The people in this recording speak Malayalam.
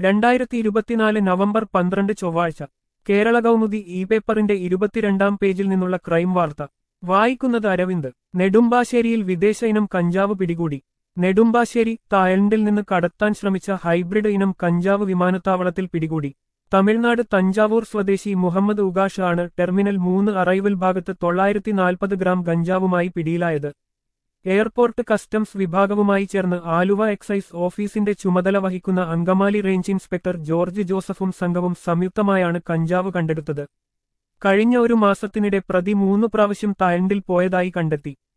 രണ്ടായിരത്തി ഇരുപത്തിനാല് നവംബർ പന്ത്രണ്ട് ചൊവ്വാഴ്ച കേരള കൗമുദി ഇ പേപ്പറിന്റെ ഇരുപത്തിരണ്ടാം പേജിൽ നിന്നുള്ള ക്രൈം വാർത്ത വായിക്കുന്നത് അരവിന്ദ് നെടുമ്പാശ്ശേരിയിൽ വിദേശ ഇനം കഞ്ചാവ് പിടികൂടി നെടുമ്പാശ്ശേരി തായലൻഡിൽ നിന്ന് കടത്താൻ ശ്രമിച്ച ഹൈബ്രിഡ് ഇനം കഞ്ചാവ് വിമാനത്താവളത്തിൽ പിടികൂടി തമിഴ്നാട് തഞ്ചാവൂർ സ്വദേശി മുഹമ്മദ് ഉഗാഷ് ആണ് ടെർമിനൽ മൂന്ന് അറൈവൽ ഭാഗത്ത് തൊള്ളായിരത്തി നാൽപ്പത് ഗ്രാം ഗഞ്ചാവുമായി പിടിയിലായത് എയർപോർട്ട് കസ്റ്റംസ് വിഭാഗവുമായി ചേർന്ന് ആലുവ എക്സൈസ് ഓഫീസിന്റെ ചുമതല വഹിക്കുന്ന അങ്കമാലി റേഞ്ച് ഇൻസ്പെക്ടർ ജോർജ് ജോസഫും സംഘവും സംയുക്തമായാണ് കഞ്ചാവ് കണ്ടെടുത്തത് കഴിഞ്ഞ ഒരു മാസത്തിനിടെ പ്രതി മൂന്ന് പ്രാവശ്യം തായലൻഡിൽ പോയതായി കണ്ടെത്തി